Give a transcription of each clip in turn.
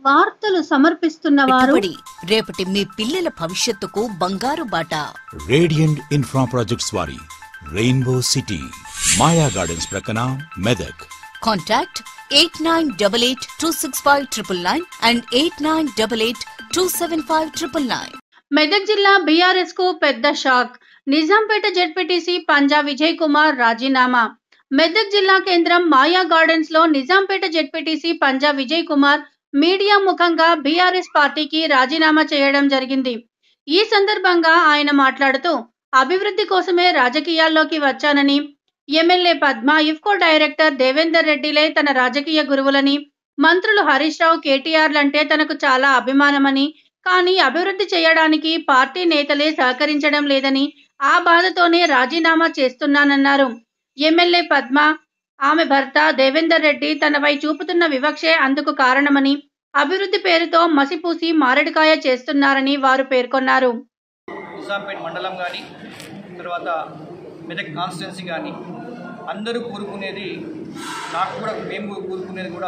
వార్తలు సమర్పిస్తున్న వారు పెట్టుబడి రేపటి మీ పిల్లల భవిష్యత్తుకు బంగారు బాట రేడియంట్ ఇన్ఫ్రా ప్రాజెక్ట్స్ వారి రెయిన్బో సిటీ మాయా గార్డెన్స్ ప్రక్కన Medak contact eight nine double eight two six five triple nine and eight nine double eight two seven five triple nine Medak జిల్లా బీఆర్ఎస్ కు పెద్ద షాక్ నిజాంపేట జెడ్పీటీసీ పంజా విజయ్ కుమార్ రాజీనామా మెదక్ జిల్లా కేంద్రం మాయా గార్డెన్స్ లో నిజాంపేట జెడ్పీటీసీ పంజా విజయ్ కుమార్ మీడియా ముఖంగా బీఆర్ఎస్ పార్టీకి రాజీనామా చేయడం జరిగింది ఈ సందర్భంగా ఆయన మాట్లాడుతూ అభివృద్ధి కోసమే రాజకీయాల్లోకి వచ్చానని ఎమ్మెల్యే పద్మ ఇఫ్కో డైరెక్టర్ దేవేందర్ రెడ్డిలే తన రాజకీయ గురువులని మంత్రులు హరీష్ రావు కేటీఆర్లంటే తనకు చాలా అభిమానమని కానీ అభివృద్ధి చేయడానికి పార్టీ నేతలే సహకరించడం లేదని ఆ బాధతోనే రాజీనామా చేస్తున్నానన్నారు ఎమ్మెల్యే పద్మ ఆమె భర్త దేవేందర్ రెడ్డి తనపై చూపుతున్న వివక్షే అందుకు కారణమని అభివృద్ధి పేరుతో మసిపూసి మారడికాయ చేస్తున్నారని వారు పేర్కొన్నారు నిజాంపేట్ మండలం కానీ తర్వాత మెదక్ కాన్స్టిట్యున్సీ కానీ అందరూ కోరుకునేది నాకు కూడా మేము కోరుకునేది కూడా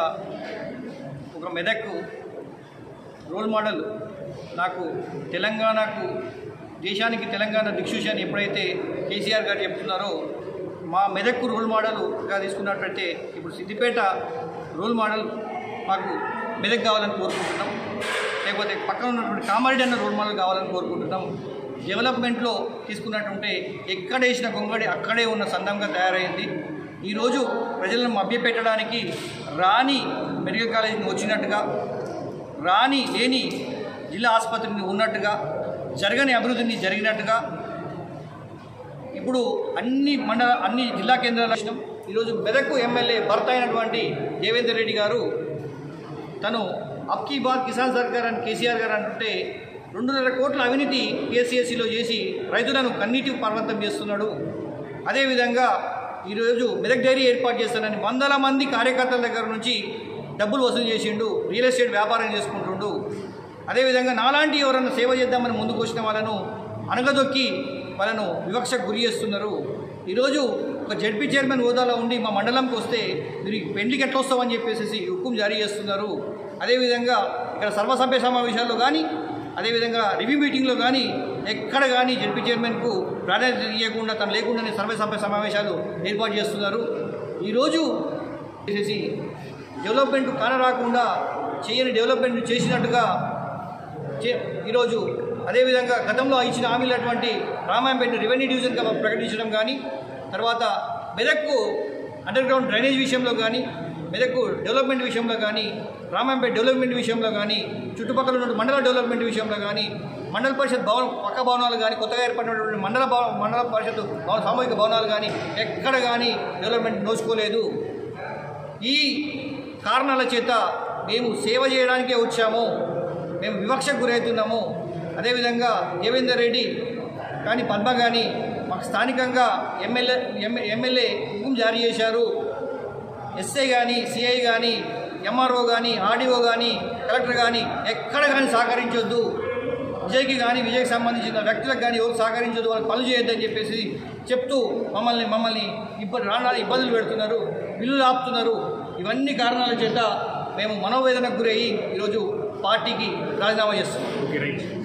ఒక మెదక్ రోల్ మోడల్ నాకు తెలంగాణకు దేశానికి తెలంగాణ దిక్సూచి అని ఎప్పుడైతే కేసీఆర్ గారు చెప్తున్నారో మా మెదక్కు రోల్ మోడల్గా తీసుకున్నట్లయితే ఇప్పుడు సిద్దిపేట రోల్ మోడల్ మాకు మెదక్ కావాలని కోరుకుంటున్నాం లేకపోతే పక్కన ఉన్నటువంటి కామారెడ్డి అన్న రోల్ మోడల్ కావాలని కోరుకుంటున్నాం డెవలప్మెంట్లో తీసుకున్నట్టుంటే ఎక్కడ వేసిన గొంగడి అక్కడే ఉన్న సందంగా తయారైంది ఈరోజు ప్రజలను మభ్యపెట్టడానికి రాని మెడికల్ కాలేజీని వచ్చినట్టుగా రాని లేని జిల్లా ఆసుపత్రిని ఉన్నట్టుగా జరగని అభివృద్ధిని జరిగినట్టుగా ఇప్పుడు అన్ని మండల అన్ని జిల్లా కేంద్రాల లక్షణం ఈరోజు మెదక్ ఎమ్మెల్యే భర్త అయినటువంటి దేవేందర్ రెడ్డి గారు తను అప్కీ బాద్ కిసాన్ సర్కార్ అని కేసీఆర్ గారు అంటుంటే రెండున్నర కోట్ల అవినీతి కేసీఎస్సీలో చేసి రైతులను కన్నీటి పర్వతం చేస్తున్నాడు అదేవిధంగా ఈరోజు మెదక్ డైరీ ఏర్పాటు చేస్తానని వందల మంది కార్యకర్తల దగ్గర నుంచి డబ్బులు వసూలు చేసిండు రియల్ ఎస్టేట్ వ్యాపారం చేసుకుంటుండు అదేవిధంగా నాలాంటి ఎవరన్నా సేవ చేద్దామని ముందుకు వచ్చిన వాళ్ళను అనగదొక్కి వాళ్ళను వివక్షకు గురి చేస్తున్నారు ఈరోజు ఒక జడ్పీ చైర్మన్ హోదాలో ఉండి మా మండలంకి వస్తే మీరు పెండ్లికి ఎట్లా వస్తామని చెప్పేసి హుకుం జారీ చేస్తున్నారు అదేవిధంగా ఇక్కడ సర్వసభ్య సమావేశాల్లో కానీ అదేవిధంగా రివ్యూ మీటింగ్లో కానీ ఎక్కడ కానీ జడ్పీ చైర్మన్కు ప్రాధాన్యత ఇవ్వకుండా తను లేకుండానే సర్వసభ్య సమావేశాలు ఏర్పాటు చేస్తున్నారు ఈరోజు చేసేసి డెవలప్మెంట్ కానరాకుండా చేయని డెవలప్మెంట్ చేసినట్టుగా చే ఈరోజు అదేవిధంగా గతంలో ఇచ్చిన హామీలటువంటి రామాయంపేట రెవెన్యూ డివిజన్గా ప్రకటించడం కానీ తర్వాత మెదక్కు అండర్ గ్రౌండ్ డ్రైనేజ్ విషయంలో కానీ మెదక్కు డెవలప్మెంట్ విషయంలో కానీ రామాయంపేట డెవలప్మెంట్ విషయంలో కానీ చుట్టుపక్కల ఉన్న మండల డెవలప్మెంట్ విషయంలో కానీ మండల పరిషత్ భవన పక్క భవనాలు కానీ కొత్తగా ఏర్పడినటువంటి మండల భవ మండల పరిషత్ భవన సామూహిక భవనాలు కానీ ఎక్కడ కానీ డెవలప్మెంట్ నోచుకోలేదు ఈ కారణాల చేత మేము సేవ చేయడానికే వచ్చాము మేము వివక్షకు గురవుతున్నాము అదేవిధంగా దేవేందర్ రెడ్డి కానీ పద్మ కానీ మాకు స్థానికంగా ఎమ్మెల్యే ఎమ్మెల్యే హుకుం జారీ చేశారు ఎస్ఐ కానీ సిఐ కానీ ఎంఆర్ఓ కానీ ఆర్డీఓ కానీ కలెక్టర్ కానీ ఎక్కడ కానీ సహకరించొద్దు విజయ్కి కానీ విజయ్కి సంబంధించిన వ్యక్తులకు కానీ ఎవరు సహకరించొద్దు వాళ్ళకి పనులు చేయొద్దని చెప్పేసి చెప్తూ మమ్మల్ని మమ్మల్ని ఇబ్బంది రావడానికి ఇబ్బందులు పెడుతున్నారు బిల్లులు ఆపుతున్నారు ఇవన్నీ కారణాల చేత మేము మనోవేదనకు గురయ్యి ఈరోజు పార్టీకి రాజీనామా చేస్తున్నాం